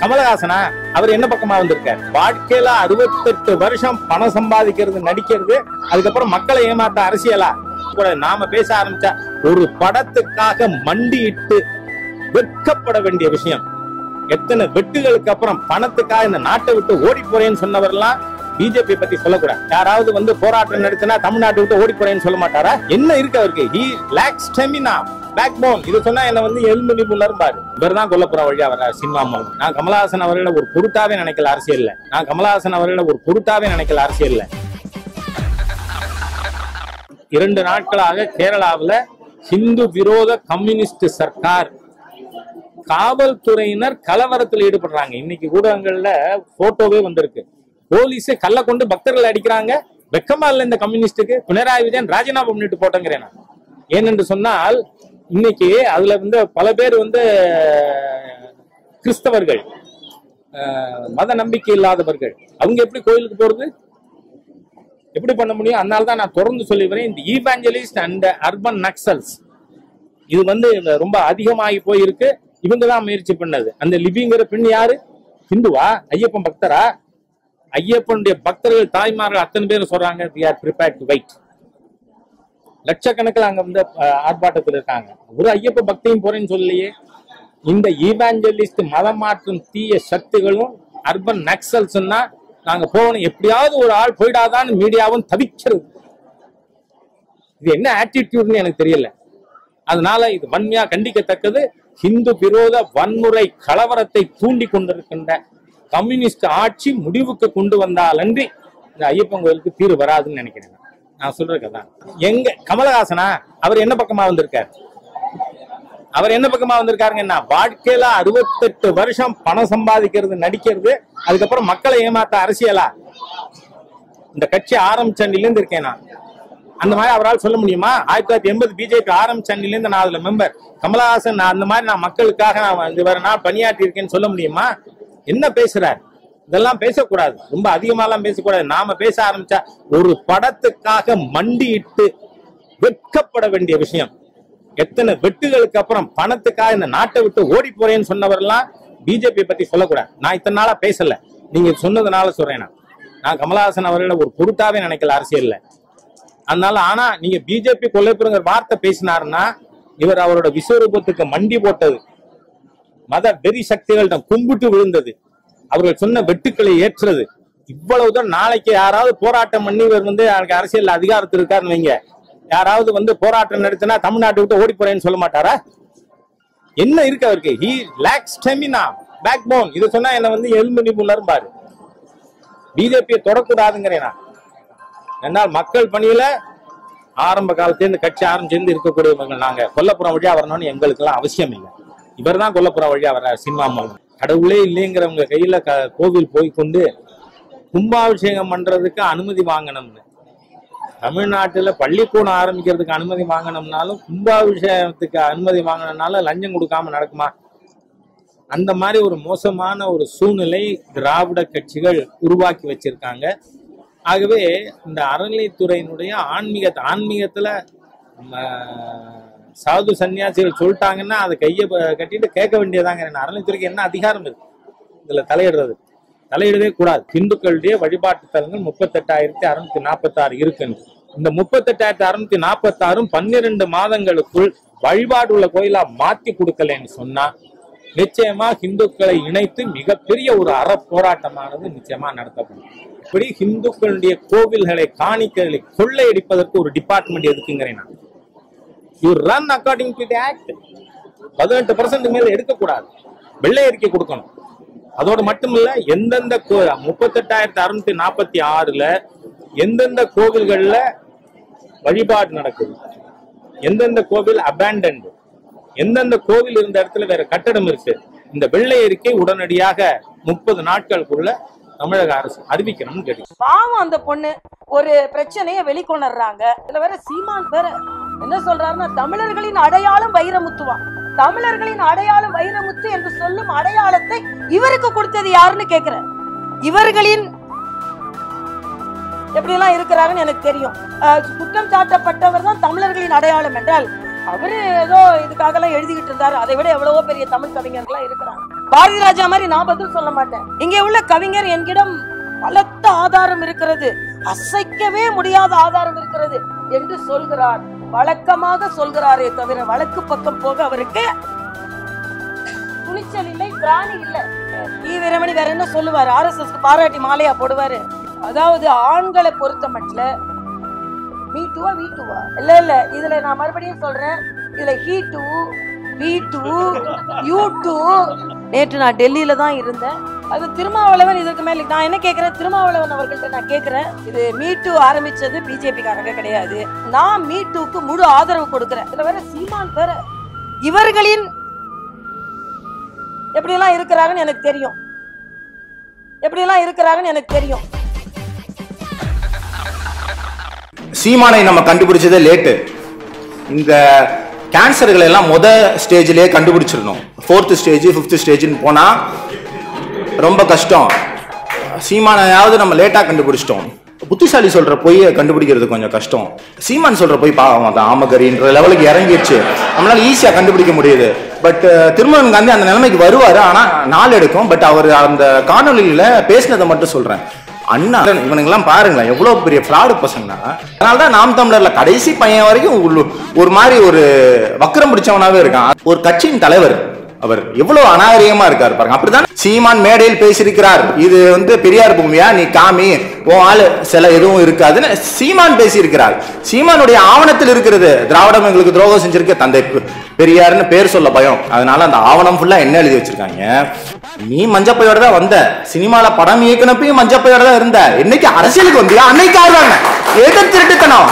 கமலஹாசனா அவர் என்ன பக்கமா வந்திருக்கார் வாழ்க்கையில அறுபத்தெட்டு வருஷம் பணம் சம்பாதிக்கிறது நடிக்கிறது அதுக்கப்புறம் மக்களை ஏமாத்த அரசியலா கூட நாம பேச ஆரம்பிச்சா ஒரு படத்துக்காக மண்டியிட்டு வெட்கப்பட வேண்டிய விஷயம் எத்தனை வெட்டுகளுக்கு அப்புறம் பணத்துக்காக இந்த நாட்டை விட்டு ஓடி போறேன்னு சொன்னவரெல்லாம் பிஜேபி பத்தி சொல்லக்கூடாது யாராவது வந்து போராட்டம் நடத்தினா தமிழ்நாட்டை விட்டு ஓடி போறேன்னு சொல்ல மாட்டாரா என்ன இருக்கு அவருக்கு he lack stamina backbone இது சொன்னா என்ன வந்து எலும்பு புலர்பாரு இவர் தான் கொல்லப்புற வழியா வர சினிமா மூலம் நான் கமலஹாசன் அவர்களை ஒரு பொருட்டாவே நினைக்கல அரசியல்ல நான் கமலஹாசன் அவர்களை ஒரு பொருட்டாவே நினைக்கல அரசியல்ல இரண்டு நாட்களாக கேரளாவுல ஹிந்து விரோத கம்யூனிஸ்ட் சர்க்கார் காவல்துறையினர் கலவரத்தில் ஈடுபடுறாங்க இன்னைக்கு ஊடகங்கள்ல போட்டோவே வந்திருக்கு போலீஸே கல்ல கொண்டு பக்தர்கள் அடிக்கிறாங்க வெக்கமா இல்ல இந்த கம்யூனிஸ்டுக்கு பினராயி விஜயன் ராஜினாமா பண்ணிட்டு போட்டோங்கிறேன் நான் ஏனென்று சொன்னால் இன்னைக்கு அதுல வந்து பல பேர் வந்து கிறிஸ்தவர்கள் அஹ், மத நம்பிக்கை இல்லாதவர்கள் அவங்க எப்படி கோயிலுக்கு போறது எப்படி பண்ண முடியும் அதனால தான் நான் தொடர்ந்து சொல்லி வரேன் இந்த ஈவாஞ்சலிஸ்ட் அண்ட் அர்பன் நக்சல்ஸ் இது வந்து ரொம்ப அதிகமாகி போயிருக்கு இவங்க தான் முயற்சி பண்ணது அந்த லிபிங்கிற பெண் யாரு ஹிந்துவா ஐயப்பன் பக்தரா ஐயப்பனுடைய பக்தர்கள் தாய்மார்கள் அத்தனை பேர் சொல்றாங்க we are prepared to wait லட்சக்கணக்கில் அங்க வந்து அஹ், ஆர்ப்பாட்டத்தில் இருக்காங்க ஒரு ஐயப்ப பக்தியும் போறேன்னு சொல்லலையே இந்த ஈவாஞ்சலிஸ்ட் மதம் மாற்றும் தீய சக்திகளும் அர்பன் நக்சல்ஸ்னா நாங்க போகணும் எப்படியாவது ஒரு ஆள் போயிடாதான்னு மீடியாவும் தவிக்கிறது இது என்ன ஆட்டிடியூட்னு எனக்கு தெரியல அதனால இது வன்மையா கண்டிக்கத்தக்கது ஹிந்து விரோத வன்முறை கலவரத்தை தூண்டி கொண்டிருக்கின்ற கம்யூனிஸ்ட் ஆட்சி முடிவுக்கு கொண்டு வந்தாலன்றி இந்த ஐயப்பன் கோயிலுக்கு தீர்வு வராதுன்னு நினைக்கிறேன் நான். நான் சொல்றது அதான் எங்க கமலஹாசனா அவர் என்ன பக்கமா வந்திருக்கார் அவர் என்ன பக்கமா வந்திருக்காருங்கன்னா வாழ்க்கையில அறுபத்தெட்டு வருஷம் பணம் சம்பாதிக்கிறது நடிக்கிறது அதுக்கப்புறம் மக்களை ஏமாத்த அரசியலா இந்த கட்சி ஆரம்பிச்ச அன்னிலிருந்து இருக்கேன் நான் அந்த மாதிரி அவரால் சொல்ல முடியுமா ஆயிரத்தி தொள்ளாயிரத்தி எண்பது பிஜேபி ஆரம்பிச்ச அன்னிலிருந்து நான் அதுல மெம்பர் கமலஹாசன் நான் அந்த மாதிரி நான் மக்களுக்காக நான் இது வர நாள் பணியாற்றி இருக்கேன்னு சொல்ல முடியுமா என்ன பேசுறார் இதெல்லாம் பேசக்கூடாது ரொம்ப அதிகமாலாம் பேசக்கூடாது நாம பேச ஆரம்பிச்சா ஒரு படத்துக்காக மண்டியிட்டு வெட்கப்பட வேண்டிய விஷயம் எத்தனை வெட்டுகளுக்கு அப்புறம் பணத்துக்காக இந்த நாட்டை விட்டு ஓடி போறேன்னு சொன்னவரெல்லாம் பிஜேபி பத்தி சொல்லக்கூடாது நான் இத்தனை நாளா பேசல நீங்க சொன்னதுனால சொல்றேன் நான் நான் கமலஹாசன் அவர்களை ஒரு பொருட்டாவே நினைக்கல அரசியல்ல அதனால ஆனா நீங்க பிஜேபி கொள்ளைப்புறங்கிற வார்த்தை பேசினாருன்னா இவர் அவரோட விஸ்வரூபத்துக்கு மண்டி போட்டது மத வெறி சக்திகளிடம் கும்பிட்டு விழுந்தது அவர்கள் சொன்ன வெட்டுக்களை ஏற்றது இவ்வளவுதான் நாளைக்கு யாராவது போராட்டம் பண்ணி இவர் வந்து எனக்கு அரசியல் அதிகாரத்தில் இருக்காருன்னு வைங்க யாராவது வந்து போராட்டம் நடத்தினா தமிழ்நாட்டை விட்டு ஓடி போறேன்னு சொல்ல மாட்டாரா என்ன இருக்கு அவருக்கு he lack stamina backbone இது சொன்னா என்ன வந்து எலும்பு புலர்பாரு பிஜேபியை தொடக்கூடாதுங்கிறேன் நான் என்னால் மக்கள் பணியில ஆரம்ப காலத்துல இருந்து கட்சி ஆரம்பிச்சிருந்து இருக்கக்கூடியவங்க நாங்க கொல்லப்புறம் வழியா வரணும்னு எங்களுக்கு எல்லாம் அவசியம் இல்லை இவர் தான் கொல்லப்புறம் வழியா வர சினிமா மூலம் கடவுளே இல்லைங்கிறவங்க கையில க- கோவில் போய் கொண்டு கும்பாபிஷேகம் பண்றதுக்கு அனுமதி வாங்கணும்னு தமிழ்நாட்டுல பள்ளிக்கூடம் ஆரம்பிக்கிறதுக்கு அனுமதி வாங்கணும்னாலும் கும்பாபிஷேகத்துக்கு அனுமதி வாங்கணும்னாலும் லஞ்சம் கொடுக்காம நடக்குமா அந்த மாதிரி ஒரு மோசமான ஒரு சூழ்நிலை திராவிட கட்சிகள் உருவாக்கி வச்சிருக்காங்க ஆகவே இந்த அறநிலைத்துறையினுடைய ஆன்மீக ஆன்மீகத்துல ம, சாது சன்னியாசிகள் சொல்லிட்டாங்கன்னா அதை கையை ப- கட்டிட்டு கேட்க வேண்டியதாங்க என்ன அறநிலைத்துறைக்கு என்ன அதிகாரம் இருக்கு இதுல தலையிடுறது தலையிடவே கூடாது இந்துக்களுடைய வழிபாட்டு தலங்கள் முப்பத்தெட்டாயிரத்தி அறுநூத்தி நாற்பத்தாறு இருக்குன்னு இந்த முப்பத்தெட்டாயிரத்தி அறுநூத்தி நாற்பத்தாறும் பன்னிரண்டு மாதங்களுக்குள் வழிபாடு உள்ள கோயிலா மாத்தி கொடுக்கலன்னு சொன்னா நிச்சயமா இந்துக்களை இணைத்து மிகப்பெரிய ஒரு அற போராட்டமானது நிச்சயமா நடத்தப்படும் இப்படி இந்துக்களுடைய கோவில்களை காணிக்கைகளை கொள்ளையடிப்பதற்கு ஒரு டிபார்ட்மெண்ட் எதுக்குங்கிறேன் நான் you run according to the act பதினெட்டு பர்சன்ட் மேல எடுக்கக்கூடாது வெள்ளை அறிக்கை கொடுக்கணும் அதோடு மட்டும் இல்ல எந்தெந்த முப்பத்தெட்டாயிரத்தி அறுநூத்தி நாற்பத்தி ஆறுல எந்தெந்த கோவில்கள்ல வழிபாடு நடக்குது எந்தெந்த கோவில் அபேண்டன்டு எந்தெந்த கோவில் இருந்த இடத்துல வேற கட்டடம் இருக்கு இந்த வெள்ளை அறிக்கை உடனடியாக முப்பது நாட்களுக்குள்ள தமிழக அரசு அறிவிக்கணும்னு கேட்டு பாவம் அந்த பொண்ணு ஒரு பிரச்சனைய வெளிக்கொணர்றாங்க இதுல வேற சீமான் வேற என்ன சொல்றாருன்னா தமிழர்களின் அடையாளம் வைரமுத்துவான் தமிழர்களின் அடையாளம் வைரமுத்து என்று சொல்லும் அடையாளத்தை இவருக்கு கொடுத்தது யாருன்னு கேக்குறேன் இவர்களின் எப்படி எல்லாம் இருக்கிறாருன்னு எனக்கு தெரியும் அஹ் குற்றம் சாட்டப்பட்டவர் தான் தமிழர்களின் அடையாளம் என்றால் அவரு ஏதோ இதுக்காக எல்லாம் எழுதிக்கிட்டு இருந்தாரு அதை விட எவ்வளவோ பெரிய தமிழ் கவிஞர்கள்லாம் இருக்கிறாங்க பாரதி ராஜா மாதிரி நான் பதில் சொல்ல மாட்டேன் இங்கே உள்ள கவிஞர் என்கிடம் பலத்த ஆதாரம் இருக்கிறது அசைக்கவே முடியாத ஆதாரம் இருக்கிறது என்று சொல்கிறார் வழக்கமாக சொல்கிறாரே தவிர வழக்கு பக்கம் போக அவருக்கு துணிச்சல் இல்லை பிராணி இல்ல ஈ வீரமணி வேற என்ன சொல்லுவாரு ஆர் எஸ் பாராட்டி மாலையா போடுவாரு அதாவது ஆண்களை பொறுத்த மட்டும் மீ டூவா வீ டூவா இல்ல இல்ல இதுல நான் மறுபடியும் சொல்றேன் இதுல he too we too you too நேற்று நான் டெல்லியில தான் இருந்தேன் அது திருமாவளவன் இதுக்கு மேல நான் என்ன கேக்குறேன் திருமாவளவன் அவர்கள்ட்ட நான் கேக்குறேன் இது மீ டூ ஆரம்பிச்சது பிஜேபி காரங்க கிடையாது நான் மீ டூக்கு முழு ஆதரவு கொடுக்கிறேன் இதுல வேற சீமான் வேற இவர்களின் எப்படியெல்லாம் இருக்கிறாங்கன்னு எனக்கு தெரியும் எப்படியெல்லாம் இருக்கிறாங்கன்னு எனக்கு தெரியும் சீமானை நம்ம கண்டுபிடிச்சதே லேட்டு இந்த கேன்சர்களை எல்லாம் முத ஸ்டேஜ்லயே கண்டுபிடிச்சிடணும் ஃபோர்த்து ஸ்டேஜ் ஃபிஃப்த் ஸ்டேஜ்னு போனா ரொம்ப கஷ்டம் சீமானையாவது நம்ம லேட்டா கண்டுபிடிச்சிட்டோம் புத்திசாலி சொல்ற பொய்யை கண்டுபிடிக்கிறது கொஞ்சம் கஷ்டம் சீமான் சொல்ற பொய் பாவம் அந்த ஆமகரின்ற லெவலுக்கு இறங்கிடுச்சு நம்மளால ஈஸியா கண்டுபிடிக்க முடியுது பட் திருமணன் காந்தி அந்த நிலைமைக்கு வருவாரு ஆனா நாள் எடுக்கும் பட் அவர் அந்த காணொலியில பேசினதை மட்டும் சொல்றேன் அண்ணா இவனுங்கெல்லாம் பாருங்களேன் எவ்வளவு பெரிய ஃப்ராடு பசங்கன்னா அதனால தான் நாம் தமிழர்ல கடைசி பையன் வரைக்கும் உள்ள- ஒரு மாதிரி ஒரு வக்கரம் பிடிச்சவனாவே இருக்கான் ஒரு கட்சியின் தலைவர் அவர் எவ்வளவு அநாகரிகமா இருக்காரு பாருங்க அப்படிதான் சீமான் மேடையில் பேசியிருக்கிறார் இது வந்து பெரியார் பூமியா நீ காமி உன் ஆளு சில எதுவும் இருக்காதுன்னு சீமான் பேசியிருக்கிறார் சீமானுடைய ஆவணத்தில் இருக்கிறது திராவிடம் எங்களுக்கு துரோகம் செஞ்சிருக்க தந்தை பெ- பெரியார்னு பேர் சொல்ல பயம் அதனால அந்த ஆவணம் ஃபுல்லா என்ன எழுதி வச்சிருக்காங்க நீ மஞ்சப்பையோட தான் வந்த சினிமால படம் இயக்குனப்பையும் மஞ்சப்பையோட தான் இருந்த என்னைக்கு அரசியலுக்கு வந்தியா அன்னைக்கு ஆடுவாங்க எது திருட்டுத்தனம்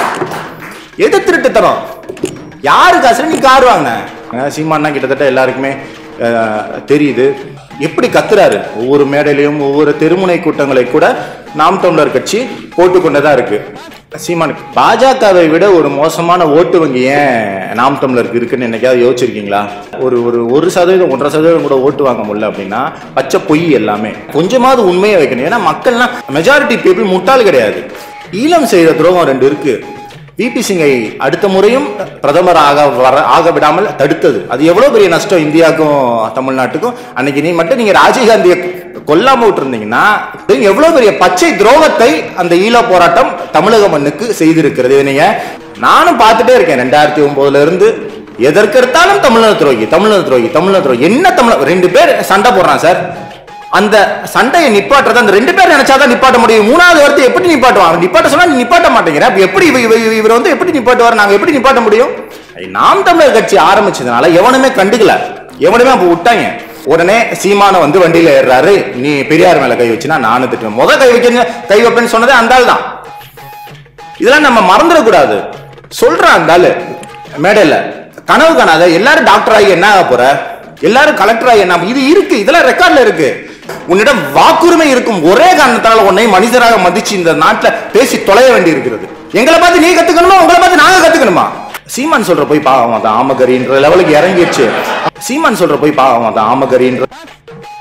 எது திருட்டுத்தனம் யாரு காசு நீ கார் வாங்க சீமானா கிட்டத்தட்ட எல்லாருக்குமே அஹ், தெரியுது எப்படி கத்துறாரு ஒவ்வொரு மேடையிலையும் ஒவ்வொரு தெருமுனை கூட்டங்களை கூட நாம் தமிழர் கட்சி போட்டு கொண்டதா இருக்கு சீமான் பாஜகவை விட ஒரு மோசமான ஓட்டு வங்கி ஏன் நாம் தமிழருக்கு இருக்குன்னு என்னைக்காவது யோசிச்சிருக்கீங்களா ஒரு ஒரு ஒரு சதவீதம் ஒன்றரை சதவீதம் கூட ஓட்டு வாங்க முடியல அப்படின்னா பச்சை பொய் எல்லாமே கொஞ்சமாவது உண்மையை வைக்கணும் ஏன்னா மக்கள்லாம் மெஜாரிட்டி பீப்புள் முட்டாள் கிடையாது ஈழம் செய்த துரோகம் ரெண்டு இருக்கு விபி சிங்கை அடுத்த முறையும் பிரதமர் ஆக வர ஆக விடாமல் தடுத்தது அது எவ்வளவு பெரிய நஷ்டம் இந்தியாவுக்கும் தமிழ்நாட்டுக்கும் அன்னைக்கு நீ மட்டும் நீங்க ராஜீவ்காந்தியை கொல்லாம விட்டுருந்தீங்கன்னா எவ்வளவு பெரிய பச்சை துரோகத்தை அந்த ஈழ போராட்டம் தமிழக மண்ணுக்கு செய்திருக்கிறது இதை நீங்க நானும் பார்த்துட்டே இருக்கேன் ரெண்டாயிரத்தி ஒன்பதுல இருந்து எதற்கெடுத்தாலும் தமிழக துரோகி தமிழக துரோகி தமிழக துரோகி என்ன தமிழ் ரெண்டு பேர் சண்டை போடுறான் சார் அந்த சண்டையை நிப்பாட்டுறது அந்த ரெண்டு பேர் நினைச்சாதான் நிப்பாட்ட முடியும் மூணாவது வார்த்தை எப்படி நிப்பாட்டுவான் அவன் நிப்பாட்ட சொன்னா நீ நிப்பாட்ட மாட்டேங்கிற அப்ப எப்படி இவ- இவ- இவ- இவர் வந்து எப்படி நிப்பாட்டுவார் நாங்க எப்படி நிப்பாட்ட முடியும் நாம் தமிழர் கட்சி ஆரம்பிச்சதுனால எவனுமே கண்டுக்கல எவனுமே அப்ப விட்டாங்க உடனே சீமான வந்து வண்டியில ஏறுறாரு நீ பெரியார் மேல கை வச்சுனா நானும் திட்டுவேன் முத கை வைக்க கை வைப்பேன்னு சொன்னதே அந்த ஆள் தான் இதெல்லாம் நம்ம மறந்துடக்கூடாது சொல்றான் அந்த ஆளு மேடையில கனவு காணாத எல்லாரும் டாக்டர் ஆகி என்ன ஆக போற எல்லாரும் கலெக்டர் ஆகி என்ன இது இருக்கு இதெல்லாம் ரெக்கார்ட்ல இருக்கு உன்னிடம் வாக்குரிமை இருக்கும் ஒரே காரணத்தால உன்னை மனிதராக மதிச்சு இந்த நாட்டுல பேசி தொலைய வேண்டி இருக்கிறது எங்களை பார்த்து நீ கத்துக்கணுமா உங்களை பார்த்து நாங்க கத்துக்கணுமா சீமான் சொல்ற போய் பாவம் அந்த ஆமகரின்ற லெவலுக்கு இறங்கிடுச்சு சீமான் சொல்ற போய் பாவம் அந்த ஆமகரின்ற